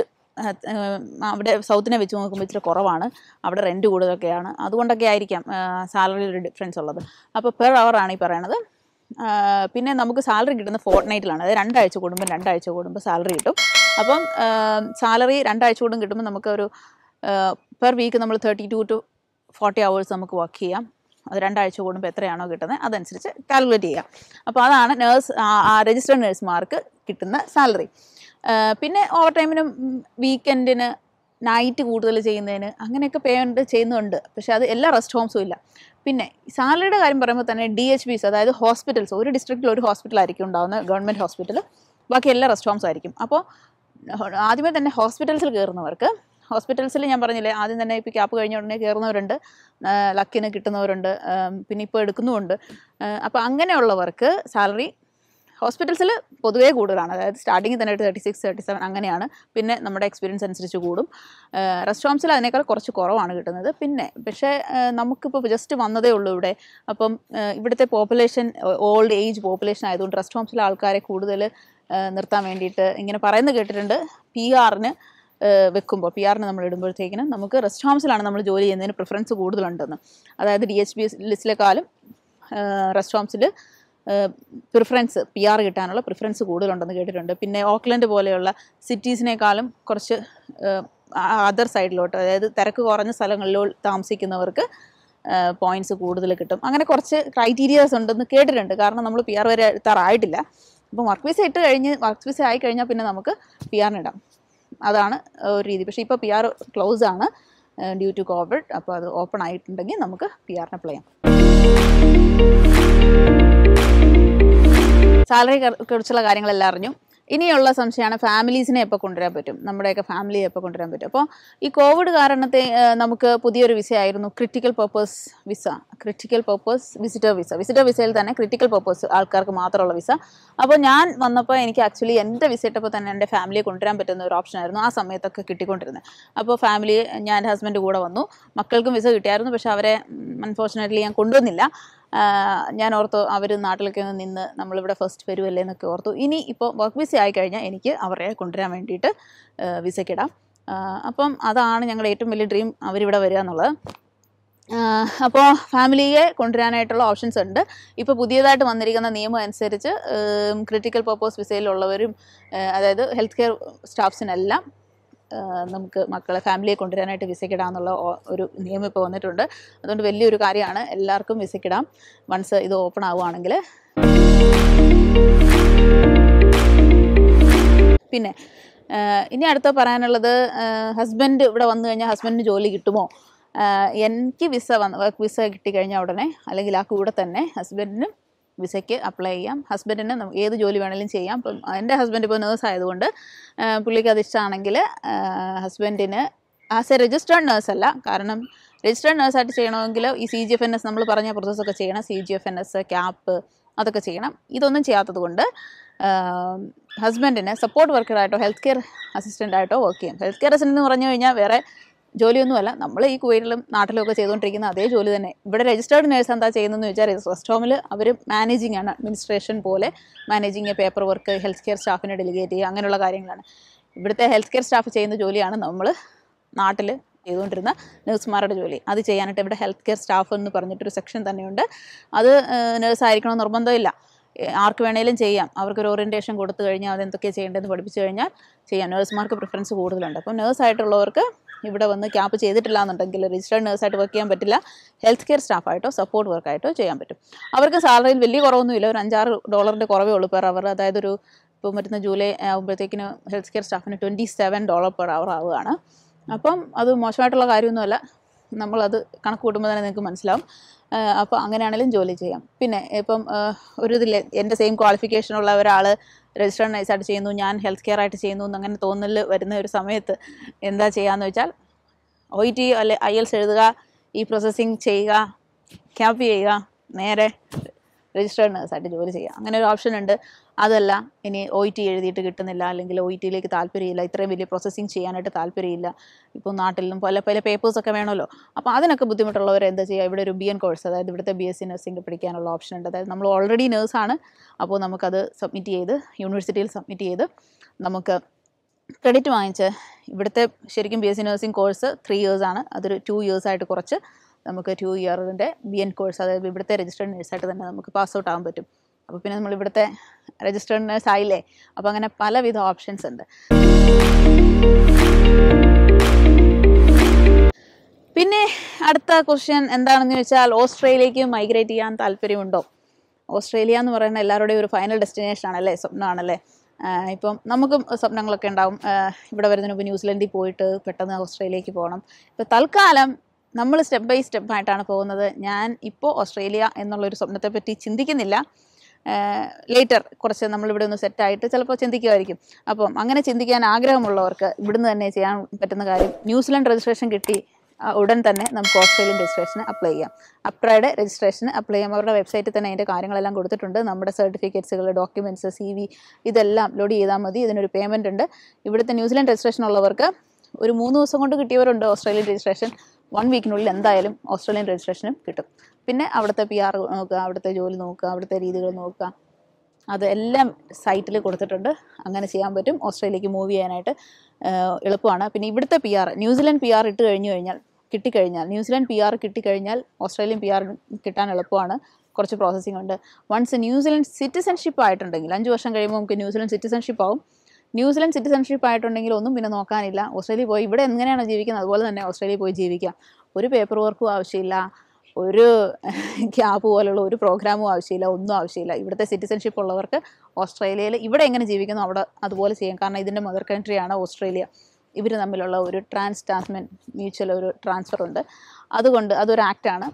അവിടെ സൗത്തിനെ വെച്ച് നോക്കുമ്പോൾ ഇച്ചിരി കുറവാണ് അവിടെ റെൻറ്റ് കൂടുതലൊക്കെയാണ് അതുകൊണ്ടൊക്കെ ആയിരിക്കാം സാലറി ഒരു ഡിഫറൻസ് ഉള്ളത് അപ്പോൾ പെർ അവർ ആണ് ഈ പറയണത് ആ, പിന്നെ നമുക്ക് സാലറി കിട്ടുന്ന ഫോർട്ട് നൈറ്റിലാണ് അതായത് രണ്ടാഴ്ച കൂടുമ്പോൾ രണ്ടാഴ്ച കൂടുമ്പോൾ സാലറി കിട്ടും അപ്പം സാലറി രണ്ടാഴ്ച കൂടും കിട്ടുമ്പോൾ നമുക്കൊരു പെർ വീക്ക് നമ്മൾ thirty two to forty hours നമുക്ക് വർക്ക് ചെയ്യാം അത് രണ്ടാഴ്ച കൂടുമ്പോൾ എത്രയാണോ കിട്ടുന്നത് അതനുസരിച്ച് കാൽക്കുലേറ്റ് ചെയ്യാം അപ്പോൾ അതാണ് നേഴ്സ് രജിസ്റ്റേർഡ് നേഴ്സുമാർക്ക് കിട്ടുന്ന സാലറി പിന്നെ ഓവർ ടൈമിനും വീക്കെൻഡിന് നൈറ്റ് കൂടുതൽ ചെയ്യുന്നതിന് അങ്ങനെയൊക്കെ പേയ്മെൻറ്റ് ചെയ്യുന്നുണ്ട് പക്ഷേ അത് എല്ലാ റെസ്റ്റ് ഹോംസും ഇല്ല പിന്നെ സാലറിയുടെ കാര്യം പറയുമ്പോൾ തന്നെ ഡി എച്ച് ബിസ് അതായത് ഹോസ്പിറ്റൽസ് ഒരു ഡിസ്ട്രിക്റ്റിൽ ഒരു ഹോസ്പിറ്റൽ ആയിരിക്കും ഉണ്ടാകുന്നത് ഗവൺമെൻറ് ഹോസ്പിറ്റൽ ബാക്കി എല്ലാ റെസ്റ്റ് ഹോംസും ആയിരിക്കും അപ്പോൾ ആദ്യമേ തന്നെ ഹോസ്പിറ്റൽസിൽ കയറുന്നവർക്ക് ഹോസ്പിറ്റൽസിൽ ഞാൻ പറഞ്ഞില്ലേ ആദ്യം തന്നെ ഇപ്പോൾ ക്യാപ്പ് കഴിഞ്ഞ ഉടനെ കയറുന്നവരുണ്ട് ആ, ലക്കിന് കിട്ടുന്നവരുണ്ട് ആം, പിന്നെ ഇപ്പോൾ എടുക്കുന്നുമുണ്ട് അപ്പോൾ അങ്ങനെയുള്ളവർക്ക് സാലറി ഹോസ്പിറ്റൽസിൽ പൊതുവേ കൂടുതലാണ് അതായത് സ്റ്റാർട്ടിങ്ങിൽ തന്നെ തേർട്ടി സിക്സ് തേർട്ടി സെവൻ അങ്ങനെയാണ് പിന്നെ നമ്മുടെ എക്സ്പീരിയൻസ് അനുസരിച്ച് കൂടും റെസ്റ്റ് ഹോംസിൽ അതിനേക്കാൾ കുറച്ച് കുറവാണ് കിട്ടുന്നത് പിന്നെ പക്ഷേ ആ, നമുക്കിപ്പോൾ ജസ്റ്റ് വന്നതേ ഉള്ളൂ ഇവിടെ അപ്പം ആ, ഇവിടുത്തെ പോപ്പുലേഷൻ ഓൾഡ് ഏജ് പോപ്പുലേഷൻ ആയതുകൊണ്ട് റെസ്റ്റ് ഹോംസിലെ ആൾക്കാരെ കൂടുതൽ ആ, നിർത്താൻ വേണ്ടിയിട്ട് ഇങ്ങനെ പറയുന്നത് കേട്ടിട്ടുണ്ട് പി ആറിന് വെക്കുമ്പോൾ പി ആറിന് നമ്മൾ ഇടുമ്പോഴത്തേക്കിനും നമുക്ക് റെസ്റ്റ് ഹോംസിലാണ് നമ്മൾ ജോലി ചെയ്യുന്നതിന് പ്രിഫറൻസ് കൂടുതലുണ്ടെന്ന് അതായത് ഡി എച്ച് ബി ലിസ്റ്റിലെക്കാളും റെസ്റ്റ് ഹോംസിൽ പ്രിഫറൻസ് പി ആർ കിട്ടാനുള്ള പ്രിഫറൻസ് കൂടുതലുണ്ടെന്ന് കേട്ടിട്ടുണ്ട് പിന്നെ ഓക്ലൻഡ് പോലെയുള്ള സിറ്റീസിനേക്കാളും കുറച്ച് അതർ സൈഡിലോട്ട് അതായത് തിരക്ക് കുറഞ്ഞ സ്ഥലങ്ങളിലോ താമസിക്കുന്നവർക്ക് പോയിന്റ്സ് കൂടുതൽ കിട്ടും അങ്ങനെ കുറച്ച് ക്രൈറ്റീരിയാസ് ഉണ്ടെന്ന് കേട്ടിട്ടുണ്ട് കാരണം നമ്മൾ പി ആർ വരെ എത്താറായിട്ടില്ല അപ്പം വർക്ക് വിസ ഇട്ട് കഴിഞ്ഞ് വർക്ക് വിസ ആയി കഴിഞ്ഞാൽ പിന്നെ നമുക്ക് പി ആറിന് ഇടാം അതാണ് ഒരു രീതി പക്ഷേ ഇപ്പോൾ പി ആർ ക്ലോസ് ആണ് ഡ്യൂ ടു കോവിഡ് അപ്പോൾ അത് ഓപ്പൺ ആയിട്ടുണ്ടെങ്കിൽ നമുക്ക് പി ആറിന് അപ്ലൈ ചെയ്യാം സാലറി കുറിച്ചുള്ള കാര്യങ്ങളെല്ലാം അറിഞ്ഞു ഇനിയുള്ള സംശയമാണ് ഫാമിലീസിനെ എപ്പോൾ കൊണ്ടുവരാൻ പറ്റും നമ്മുടെയൊക്കെ ഫാമിലിയെ എപ്പോൾ കൊണ്ടുവരാൻ പറ്റും അപ്പോൾ ഈ കോവിഡ് കാരണത്തെ ആ, നമുക്ക് പുതിയൊരു വിസയായിരുന്നു critical purpose visa critical purpose visitor visa visitor വിസയിൽ തന്നെ ക്രിട്ടിക്കൽ പർപ്പസ് ആൾക്കാർക്ക് മാത്രമുള്ള വിസ അപ്പോൾ ഞാൻ വന്നപ്പോൾ എനിക്ക് ആക്ച്വലി എൻ്റെ വിസ ഇട്ടപ്പോൾ തന്നെ എൻ്റെ ഫാമിലിയെ കൊണ്ടുവരാൻ പറ്റുന്ന ഒരു ഓപ്ഷൻ ആയിരുന്നു ആ സമയത്തൊക്കെ കിട്ടിക്കൊണ്ടിരുന്നത് അപ്പോൾ ഫാമിലി ഞാൻ എൻ്റെ ഹസ്ബൻഡ് കൂടെ വന്നു മക്കൾക്കും വിസ കിട്ടിയായിരുന്നു പക്ഷേ അവരെ അൺഫോർച്ചുനേറ്റ്ലി ഞാൻ കൊണ്ടുവന്നില്ല ഞാൻ ഓർത്തു അവർ നാട്ടിലൊക്കെ ഒന്ന് നിന്ന് നമ്മളിവിടെ ഫസ്റ്റ് വരുമല്ലേ എന്നൊക്കെ ഓർത്തു ഇനി ഇപ്പോൾ വർക്ക് വിസ ആയി കഴിഞ്ഞാൽ എനിക്ക് അവരെ കൊണ്ടുവരാൻ വേണ്ടിയിട്ട് വിസയ്ക്കിടാം അപ്പം അതാണ് ഞങ്ങളുടെ ഏറ്റവും വലിയ ഡ്രീം അവരിവിടെ വരിക എന്നുള്ളത് അപ്പോൾ ഫാമിലിയെ കൊണ്ടുവരാനായിട്ടുള്ള ഓപ്ഷൻസ് ഉണ്ട് ഇപ്പോൾ പുതിയതായിട്ട് വന്നിരിക്കുന്ന നിയമം അനുസരിച്ച് ക്രിട്ടിക്കൽ പർപ്പസ് വിസയിലുള്ളവരും ആ, അതായത് ഹെൽത്ത് കെയർ സ്റ്റാഫ്സിനെല്ലാം ആ, നമുക്ക് മക്കളെ ഫാമിലിയെ കൊണ്ടുവരാനായിട്ട് വിസയ്ക്കിടാന്നുള്ള ഓ- ഒരു നിയമം ഇപ്പോൾ വന്നിട്ടുണ്ട് അതുകൊണ്ട് വലിയൊരു കാര്യമാണ് എല്ലാവർക്കും വിസയ്ക്കിടാം വൺസ് ഇത് ഓപ്പൺ ആവുകയാണെങ്കിൽ പിന്നെ ആ, ഇനി അടുത്ത പറയാനുള്ളത് ഹസ്ബൻഡ് ഇവിടെ വന്നു കഴിഞ്ഞാൽ ഹസ്ബൻഡിന് ജോലി കിട്ടുമോ ആ, എനിക്ക് വിസ വന്ന് വർക്ക് വിസ കിട്ടിക്കഴിഞ്ഞാൽ ഉടനെ അല്ലെങ്കിൽ ആ കൂടെ തന്നെ ഹസ്ബൻഡിനും വിസയ്ക്ക് അപ്ലൈ ചെയ്യാം ഹസ്ബൻഡിന് നം- ഏത് ജോലി വേണമെങ്കിലും ചെയ്യാം ഇപ്പം എൻ്റെ ഹസ്ബൻഡ് ഇപ്പോൾ നേഴ്സ് ആയതുകൊണ്ട് ആ, പുള്ളിക്ക് അത് ഇഷ്ടമാണെങ്കിൽ ഹസ്ബൻഡിന് ആസ് എ രജിസ്റ്റേർഡ് നേഴ്സ് അല്ല കാരണം രജിസ്റ്റേർഡ് നേഴ്സായിട്ട് ചെയ്യണമെങ്കിൽ ഈ C G F N S നമ്മൾ പറഞ്ഞ പ്രോസസ്സൊക്കെ ചെയ്യണം C G F N S CAP അതൊക്കെ ചെയ്യണം ഇതൊന്നും ചെയ്യാത്തത് കൊണ്ട് ഹസ്ബൻഡിന് സപ്പോർട്ട് വർക്കറായിട്ടോ ഹെൽത്ത് കെയർ അസിസ്റ്റൻ്റ് ആയിട്ടോ വർക്ക് ചെയ്യും ഹെൽത്ത് കെയർ അസിസ്റ്റൻ്റ് എന്ന് പറഞ്ഞു കഴിഞ്ഞാൽ വേറെ ജോലിയൊന്നുമല്ല നമ്മൾ ഈ കുവൈറ്റിലും നാട്ടിലും ഒക്കെ ചെയ്തുകൊണ്ടിരിക്കുന്ന അതേ ജോലി തന്നെ ഇവിടെ രജിസ്റ്റേർഡ് നേഴ്സ് എന്താ ചെയ്യുന്നതെന്ന് വെച്ചാൽ റെസ്റ്റ് ഹോമിൽ അവർ മാനേജിങ് ആണ് അഡ്മിനിസ്ട്രേഷൻ പോലെ managing paper work health care സ്റ്റാഫിനെ ഡെലിഗേറ്റ് ചെയ്യുക അങ്ങനെയുള്ള കാര്യങ്ങളാണ് ഇവിടുത്തെ ഹെൽത്ത് കെയർ സ്റ്റാഫ് ചെയ്യുന്ന ജോലിയാണ് നമ്മൾ നാട്ടിൽ ചെയ്തുകൊണ്ടിരുന്ന നഴ്സുമാരുടെ ജോലി അത് ചെയ്യാനായിട്ട് ഇവിടെ ഹെൽത്ത് കെയർ സ്റ്റാഫ് എന്ന് പറഞ്ഞിട്ടൊരു സെക്ഷൻ തന്നെയുണ്ട് അത് നേഴ്സ് ആയിരിക്കണം നിർബന്ധമില്ല ഏ, ആർക്ക് വേണേലും ചെയ്യാം അവർക്കൊരു ഓറിയൻറ്റേഷൻ കൊടുത്തു കഴിഞ്ഞാൽ അതെന്തൊക്കെയാണ് ചെയ്യേണ്ടതെന്ന് പഠിപ്പിച്ചു കഴിഞ്ഞാൽ ചെയ്യാം നേഴ്സുമാർക്ക് പ്രിഫറൻസ് കൂടുതലുണ്ട് അപ്പോൾ നേഴ്സായിട്ടുള്ളവർക്ക് ഇവിടെ വന്ന് ക്യാമ്പ് ചെയ്തിട്ടില്ല എന്നുണ്ടെങ്കിൽ രജിസ്റ്റേർഡ് നേഴ്സായിട്ട് വർക്ക് ചെയ്യാൻ പറ്റില്ല ഹെൽത്ത് കെയർ സ്റ്റാഫായിട്ടോ സപ്പോർട്ട് വർക്കായിട്ടോ ചെയ്യാൻ പറ്റും അവർക്ക് സാലറിയിൽ വലിയ കുറവൊന്നുമില്ല ഒരു അഞ്ചാറ് ഡോളറിൻ്റെ കുറവേ ഉള്ളൂ പെർ അവർ അതായത് ഒരു ഇപ്പോൾ വരുന്ന ജൂലൈ ആകുമ്പോഴത്തേക്കിന് ഹെൽത്ത് കെയർ സ്റ്റാഫിന് twenty seven dollar per hour ആവുകയാണ് അപ്പം അത് മോശമായിട്ടുള്ള കാര്യമൊന്നുമല്ല നമ്മളത് കണക്ക് കൂട്ടുമ്പോൾ തന്നെ നിങ്ങൾക്ക് മനസ്സിലാവും അപ്പോൾ അങ്ങനെയാണെങ്കിലും ജോലി ചെയ്യാം പിന്നെ ഇപ്പം ആ, ഒരു ഇതില്ലേ എൻ്റെ സെയിം ക്വാളിഫിക്കേഷനുള്ള ഒരാൾ രജിസ്റ്റേർഡ് നൈസായിട്ട് ചെയ്യുന്നു ഞാൻ ഹെൽത്ത് കെയർ ആയിട്ട് ചെയ്യുന്നു എന്ന് അങ്ങനെ തോന്നൽ വരുന്ന ഒരു സമയത്ത് എന്താ ചെയ്യാന്ന് വെച്ചാൽ ഒ ഇ ടി അല്ലെ ഐ എൽസ് എഴുതുക ഈ പ്രോസസ്സിങ് ചെയ്യുക ക്യാപ്പ് ചെയ്യുക നേരെ രജിസ്റ്റേർഡ് നേഴ്സായിട്ട് ജോലി ചെയ്യുക അങ്ങനെ ഒരു ഓപ്ഷൻ ഉണ്ട് അതല്ല ഇനി ഒ ഇ ടി എഴുതിയിട്ട് കിട്ടുന്നില്ല അല്ലെങ്കിൽ ഒ ഇ ടിയിലേക്ക് താല്പര്യമില്ല ഇത്രയും വലിയ പ്രോസസ്സിങ് ചെയ്യാനായിട്ട് താല്പര്യമില്ല ഇപ്പോൾ നാട്ടിലും പല പല പേപ്പേഴ്സൊക്കെ വേണമല്ലോ അപ്പോൾ അതിനൊക്കെ ബുദ്ധിമുട്ടുള്ളവർ എന്താ ചെയ്യുക ഇവിടെ ഒരു ബി എൻ കോഴ്സ് അതായത് ഇവിടുത്തെ ബി എസ് സി നഴ്സിംഗ് പഠിക്കാനുള്ള ഓപ്ഷൻ ഉണ്ട് അതായത് നമ്മൾ ഓൾറെഡി നേഴ്സാണ് അപ്പോൾ നമുക്കത് സബ്മിറ്റ് ചെയ്ത് യൂണിവേഴ്സിറ്റിയിൽ സബ്മിറ്റ് ചെയ്ത് നമുക്ക് ക്രെഡിറ്റ് വാങ്ങിച്ച് ഇവിടുത്തെ ശരിക്കും B S C nursing course three ഇയേഴ്സാണ് അതൊരു ടു ഇയേഴ്സായിട്ട് കുറച്ച് നമുക്ക് ടു ഇയറിൻ്റെ ബി എൻ കോഴ്സ് അതായത് ഇവിടുത്തെ രജിസ്റ്റേർഡ് നേഴ്സായിട്ട് തന്നെ നമുക്ക് പാസ് ഔട്ട് ആകാൻ പറ്റും അപ്പോൾ പിന്നെ നമ്മൾ ഇവിടുത്തെ രജിസ്റ്റേർഡ് നേഴ്സ് ആയില്ലേ അപ്പോൾ അങ്ങനെ പലവിധ ഓപ്ഷൻസ് ഉണ്ട് പിന്നെ അടുത്ത ക്വസ്റ്റ്യൻ എന്താണെന്ന് ചോദിച്ചാൽ ഓസ്ട്രേലിയക്ക് മൈഗ്രേറ്റ് ചെയ്യാൻ താല്പര്യമുണ്ടോ ഓസ്ട്രേലിയ എന്ന് പറയുന്ന എല്ലാവരുടെയും ഒരു ഫൈനൽ ഡെസ്റ്റിനേഷൻ ആണല്ലേ സ്വപ്നമാണല്ലേ ആഹ് ഇപ്പം നമുക്കും സ്വപ്നങ്ങളൊക്കെ ഉണ്ടാവും ആഹ് ഇവിടെ വരുന്നതിന് മുമ്പ് ന്യൂസിലൻഡിൽ പോയിട്ട് പെട്ടെന്ന് ഓസ്ട്രേലിയക്ക് പോകണം ഇപ്പോൾ തൽക്കാലം നമ്മൾ സ്റ്റെപ്പ് ബൈ സ്റ്റെപ്പ് ആയിട്ടാണ് പോകുന്നത് ഞാൻ ഇപ്പോൾ ഓസ്ട്രേലിയ എന്നുള്ളൊരു സ്വപ്നത്തെ പറ്റി ചിന്തിക്കുന്നില്ല ലേറ്റർ കുറച്ച് നമ്മളിവിടെ ഒന്ന് സെറ്റായിട്ട് ചിലപ്പോൾ ചിന്തിക്കുമായിരിക്കും അപ്പം അങ്ങനെ ചിന്തിക്കാൻ ആഗ്രഹമുള്ളവർക്ക് ഇവിടുന്ന് തന്നെ ചെയ്യാൻ പറ്റുന്ന കാര്യം ന്യൂസിലൻഡ് രജിസ്ട്രേഷൻ കിട്ടി ആ, ഉടൻ തന്നെ നമുക്ക് ഓസ്ട്രേലിയൻ രജിസ്ട്രേഷന് അപ്ലൈ ചെയ്യാം അപ്രൈഡ് രജിസ്ട്രേഷന് അപ്ലൈ ചെയ്യാം അവരുടെ വെബ്സൈറ്റിൽ തന്നെ അതിൻ്റെ കാര്യങ്ങളെല്ലാം കൊടുത്തിട്ടുണ്ട് നമ്മുടെ സർട്ടിഫിക്കറ്റ്സുകൾ ഡോക്യുമെൻറ്റ്സ് സി വി ഇതെല്ലാം ലോഡ് ചെയ്താൽ മതി ഇതിനൊരു പേയ്മെൻ്റ് ഉണ്ട് ഇവിടുത്തെ ന്യൂസിലൻഡ് രജിസ്ട്രേഷൻ ഉള്ളവർക്ക് ഒരു മൂന്ന് ദിവസം കൊണ്ട് കിട്ടിയവരുണ്ട് ഓസ്ട്രേലിയൻ രജിസ്ട്രേഷൻ വൺ വീക്കിനുള്ളിൽ എന്തായാലും ഓസ്ട്രേലിയൻ രജിസ്ട്രേഷനും കിട്ടും പിന്നെ അവിടുത്തെ പി ആർ നോക്കുക അവിടുത്തെ ജോലി നോക്കുക അവിടുത്തെ രീതികൾ നോക്കുക അതെല്ലാം സൈറ്റിൽ കൊടുത്തിട്ടുണ്ട് അങ്ങനെ ചെയ്യാൻ പറ്റും ഓസ്ട്രേലിയക്ക് മൂവ് ചെയ്യാനായിട്ട് ആഹ് എളുപ്പമാണ് പിന്നെ ഇവിടുത്തെ P R New Zealand P R ഇട്ട് കഴിഞ്ഞു കഴിഞ്ഞാൽ കിട്ടിക്കഴിഞ്ഞാൽ ന്യൂസിലൻഡ് പി ആർ കിട്ടിക്കഴിഞ്ഞാൽ ഓസ്ട്രേലിയൻ പി ആർ കിട്ടാൻ എളുപ്പമാണ് കുറച്ച് പ്രോസസ്സിംഗ് ഉണ്ട് വൺസ് ന്യൂസിലൻഡ് സിറ്റിസൺഷിപ്പ് ആയിട്ടുണ്ടെങ്കിൽ അഞ്ച് വർഷം കഴിയുമ്പോൾ നമുക്ക് ന്യൂസിലൻഡ് സിറ്റിസൺഷിപ്പ് ആവും ന്യൂസിലൻഡ് സിറ്റിസൺഷിപ്പ് ആയിട്ടുണ്ടെങ്കിൽ ഒന്നും പിന്നെ നോക്കാനില്ല ഓസ്ട്രേലിയ പോയി ഇവിടെ എങ്ങനെയാണോ ജീവിക്കുന്നത് അതുപോലെ തന്നെ ഓസ്ട്രേലിയ പോയി ജീവിക്കാം ഒരു പേപ്പർ വർക്കും ആവശ്യമില്ല ഒരു ക്യാബ് പോലുള്ള ഒരു പ്രോഗ്രാമും ആവശ്യമില്ല ഒന്നും ആവശ്യമില്ല ഇവിടുത്തെ സിറ്റിസൺഷിപ്പ് ഉള്ളവർക്ക് ഓസ്ട്രേലിയയിൽ ഇവിടെ എങ്ങനെ ജീവിക്കുന്നു അവിടെ അതുപോലെ ചെയ്യാം കാരണം ഇതിൻ്റെ മദർ കൺട്രിയാണ് ഓസ്ട്രേലിയ ഇവർ തമ്മിലുള്ള ഒരു ട്രാൻസ് ടാസ്മെൻ മ്യൂച്വൽ ഒരു ട്രാൻസ്ഫർ ഉണ്ട് അതുകൊണ്ട് അതൊരു ആക്റ്റാണ്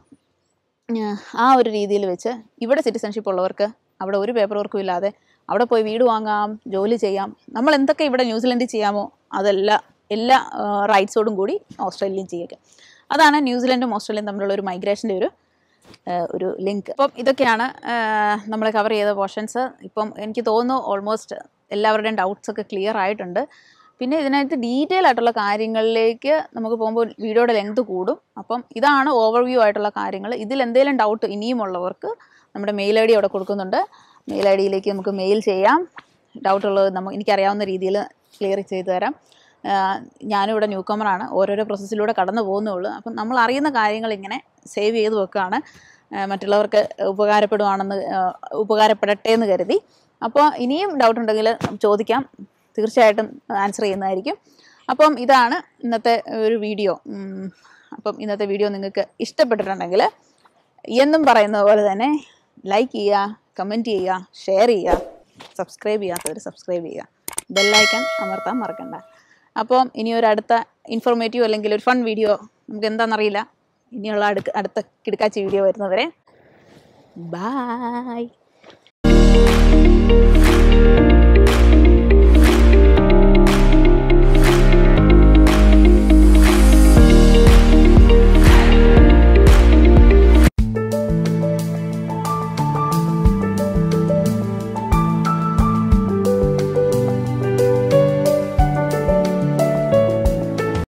ആ ഒരു രീതിയിൽ വെച്ച് ഇവിടെ സിറ്റിസൺഷിപ്പ് ഉള്ളവർക്ക് അവിടെ ഒരു പേപ്പർ വർക്കും ഇല്ലാതെ അവിടെ പോയി വീട് വാങ്ങാം ജോലി ചെയ്യാം നമ്മൾ എന്തൊക്കെ ഇവിടെ ന്യൂസിലൻഡിൽ ചെയ്യാമോ അതെല്ലാം എല്ലാ റൈറ്റ്സോടും കൂടി ഓസ്ട്രേലിയയും ചെയ്യുക അതാണ് ന്യൂസിലൻഡും ഓസ്ട്രേലിയയും തമ്മിലുള്ള ഒരു മൈഗ്രേഷൻ്റെ ഒരു ആ, ഒരു ലിങ്ക് അപ്പം ഇതൊക്കെയാണ് നമ്മൾ കവർ ചെയ്ത പോർഷൻസ് ഇപ്പം എനിക്ക് തോന്നുന്നു ഓൾമോസ്റ്റ് എല്ലാവരുടെയും ഡൗട്ട്സ് ഒക്കെ ക്ലിയർ ആയിട്ടുണ്ട് പിന്നെ ഇതിനകത്ത് ഡീറ്റെയിൽ ആയിട്ടുള്ള കാര്യങ്ങളിലേക്ക് നമുക്ക് പോകുമ്പോൾ വീഡിയോയുടെ ലെങ്ത് കൂടും അപ്പം ഇതാണ് ഓവർവ്യൂ ആയിട്ടുള്ള കാര്യങ്ങൾ ഇതിൽ എന്തെങ്കിലും ഡൗട്ട് ഇനിയും ഉള്ളവർക്ക് നമ്മുടെ മെയിൽ ഐ ഡി അവിടെ കൊടുക്കുന്നുണ്ട് മെയിൽ ഐ ഡിയിലേക്ക് നമുക്ക് മെയിൽ ചെയ്യാം ഡൗട്ട് ഉള്ളത് നമുക്ക് എനിക്കറിയാവുന്ന രീതിയിൽ ക്ലിയർ ചെയ്തു തരാം ആഹ് ഞാനിവിടെ ന്യൂ കമറാണ് ഓരോരോ പ്രോസസ്സിലൂടെ കടന്നു പോകുന്നേ ഉള്ളൂ അപ്പം നമ്മൾ അറിയുന്ന കാര്യങ്ങൾ ഇങ്ങനെ സേവ് ചെയ്ത് വെക്കുകയാണ് ആഹ് മറ്റുള്ളവർക്ക് ഉപകാരപ്പെടുവാണെന്ന് ആഹ് ഉപകാരപ്പെടട്ടെ എന്ന് കരുതി അപ്പോൾ ഇനിയും ഡൗട്ട് ഉണ്ടെങ്കിൽ ചോദിക്കാം തീർച്ചയായിട്ടും ആൻസർ ചെയ്യുന്നതായിരിക്കും അപ്പം ഇതാണ് ഇന്നത്തെ ഒരു വീഡിയോ ഉം, അപ്പം ഇന്നത്തെ വീഡിയോ നിങ്ങൾക്ക് ഇഷ്ടപ്പെട്ടിട്ടുണ്ടെങ്കിൽ എന്നും പറയുന്നത് പോലെ തന്നെ ലൈക്ക് ചെയ്യുക കമൻറ്റ് ചെയ്യുക ഷെയർ ചെയ്യുക സബ്സ്ക്രൈബ് ചെയ്യാത്തവർ സബ്സ്ക്രൈബ് ചെയ്യുക ബെല്ലൈക്കൺ അമർത്താൻ മറക്കണ്ട അപ്പം ഇനി ഒരു അടുത്ത ഇൻഫോർമേറ്റീവ് അല്ലെങ്കിൽ ഒരു ഫൺ വീഡിയോ നമുക്ക് എന്താണെന്നറിയില്ല ഇനിയുള്ള അടുക്ക അടുത്ത കിടക്കാച്ചി വീഡിയോ വരുന്നവരെ ബായ്